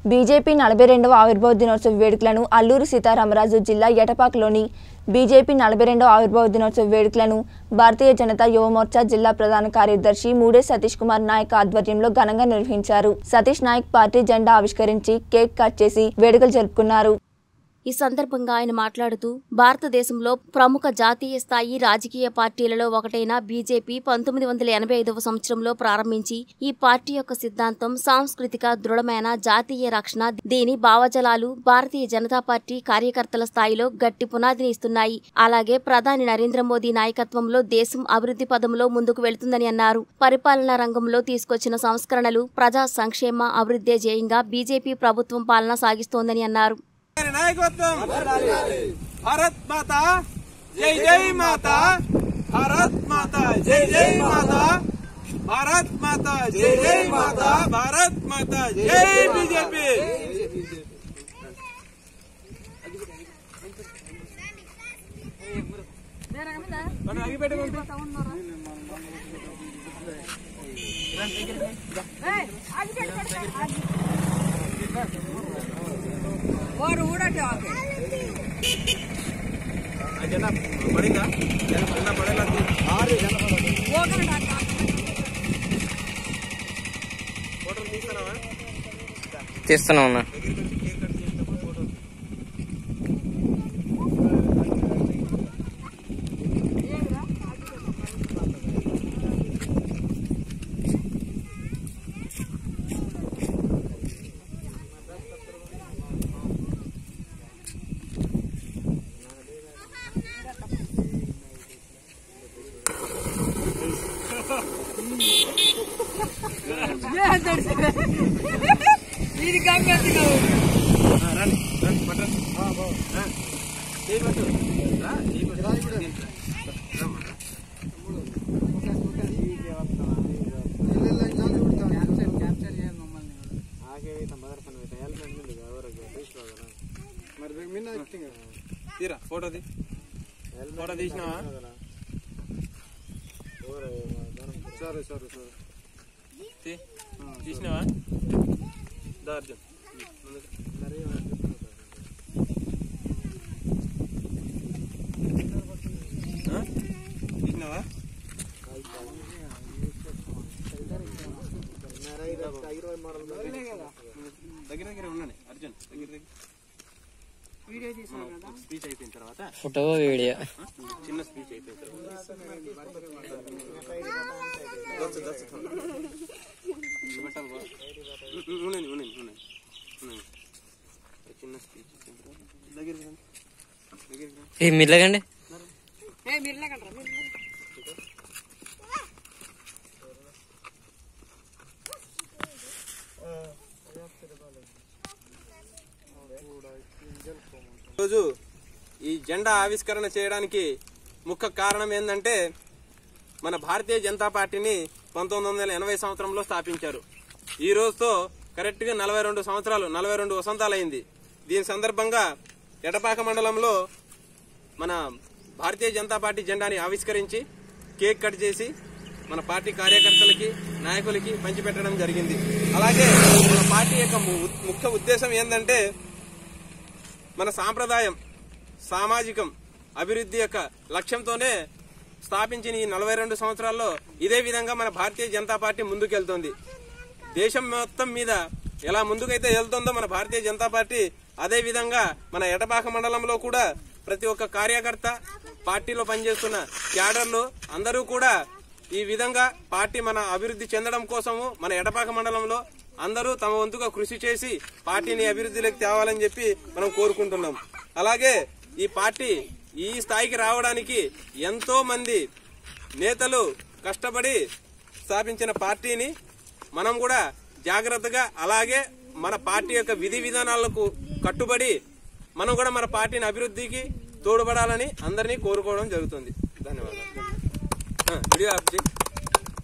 BJP నలభై రెండవ ఆవిర్భావ దినోత్సవ వేడుకలను అల్లూరు సీతారామరాజు జిల్లా ఎటపాకలోని బీజేపీ నలభై రెండవ ఆవిర్భావ దినోత్సవ వేడుకలను భారతీయ జనతా యువమోర్చా జిల్లా ప్రధాన కార్యదర్శి మూడే సతీష్ కుమార్ నాయక్ ఆధ్వర్యంలో ఘనంగా నిర్వహించారు సతీష్ నాయక్ పార్టీ జెండా ఆవిష్కరించి కేక్ కట్ చేసి వేడుకలు జరుపుకున్నారు ఈ సందర్భంగా ఆయన మాట్లాడుతూ భారతదేశంలో ప్రముఖ జాతీయ స్థాయి రాజకీయ పార్టీలలో ఒకటైన బీజేపీ పంతొమ్మిది వందల ఎనభై ఐదవ సంవత్సరంలో ప్రారంభించి ఈ పార్టీ యొక్క సిద్ధాంతం సాంస్కృతిక దృఢమైన జాతీయ రక్షణ దీని భావజలాలు భారతీయ జనతా పార్టీ కార్యకర్తల స్థాయిలో గట్టి పునాదిని ఇస్తున్నాయి అలాగే ప్రధాని నరేంద్ర మోదీ నాయకత్వంలో దేశం అభివృద్ధి పదంలో ముందుకు వెళుతుందని అన్నారు పరిపాలనా రంగంలో తీసుకొచ్చిన సంస్కరణలు ప్రజా సంక్షేమ అభివృద్ధి ధ్యేయంగా బీజేపీ ప్రభుత్వం పాలన సాగిస్తోందని అన్నారు గారి నాయకత్వం భారత్ మాత జై జై మాత భారత్ మాత జై జై మాత భారత్ మాత జై జై మాత భారత్ మాత జై బీజేపీ జన పడిందా జన పడేలా ఫోటోలు తీస్తున్నావా తీస్తున్నా ఉన్నా రండి రండి పట్టండి చేయి పట్టు రా, చేయి పట్టు. దీంట్లో. రమ్మా. తీరా ఫోటో తీ ఫోటో తీసినావా సరే సరే సరే తీ తీసినావా దా అర్జున్ ఆ? తీసినావా దగ్గర దగ్గర ఉండండి అర్జున్ దగ్గర దగ్గర స్పీచ్ అయిపోయిన తర్వాత ఫోటో వీడియో చిన్న స్పీచ్ అయిపోయిన తర్వాత దచ్చు, దచ్చు, థోడా. ఇది పెట్టాలి బా. ఉ- ఉ- ఉండండి ఉండండి ఉండండి ఉండండి. చిన్న స్పీచ్ ఇచ్చిన తర్వాత దగ్గరికి రండి దగ్గరికి రండి ఏ మిల్లగండి రోజు ఈ జెండా ఆవిష్కరణ చేయడానికి ముఖ్య కారణం ఏంటంటే మన భారతీయ జనతా పార్టీని పంతొమ్మిది వందల ఎనభై సంవత్సరంలో స్థాపించారు ఈ రోజుతో కరెక్ట్ గా నలభై రెండు సంవత్సరాలు నలభై రెండు వసంతాలు అయింది దీని సందర్భంగా ఎటపాక మండలంలో మన భారతీయ జనతా పార్టీ జెండాని ఆవిష్కరించి కేక్ కట్ చేసి మన పార్టీ కార్యకర్తలకి నాయకులకి పంచిపెట్టడం జరిగింది అలాగే మన పార్టీ యొక్క ము- ముఖ్య ఉద్దేశం ఏంటంటే మన సాంప్రదాయం సామాజికం అభివృద్ధి యొక్క లక్ష్యంతోనే స్థాపించిన ఈ నలభై రెండు సంవత్సరాల్లో ఇదే విధంగా మన భారతీయ జనతా పార్టీ ముందుకెళ్తోంది దేశం మొత్తం మీద ఎలా ముందుకైతే వెళ్తుందో మన భారతీయ జనతా పార్టీ అదే విధంగా మన ఎటపాక మండలంలో కూడా ప్రతి ఒక్క కార్యకర్త పార్టీలో పనిచేస్తున్న క్యాడర్లు అందరూ కూడా ఈ విధంగా పార్టీ మన అభివృద్ధి చెందడం కోసము మన ఎటపాక మండలంలో అందరూ తమ వంతుగా కృషి చేసి పార్టీని అభివృద్ధిలోకి తేవాలని చెప్పి మనం కోరుకుంటున్నాం అలాగే ఈ పార్టీ ఈ స్థాయికి రావడానికి ఎంతో మంది నేతలు కష్టపడి స్థాపించిన పార్టీని మనం కూడా జాగ్రత్తగా అలాగే మన పార్టీ యొక్క విధి విధానాలకు కట్టుబడి మనం కూడా మన పార్టీని అభివృద్ధికి తోడ్పడాలని అందరినీ కోరుకోవడం జరుగుతుంది ధన్యవాదాలు ఆ, వీడియో ఆఫ్ చేయి.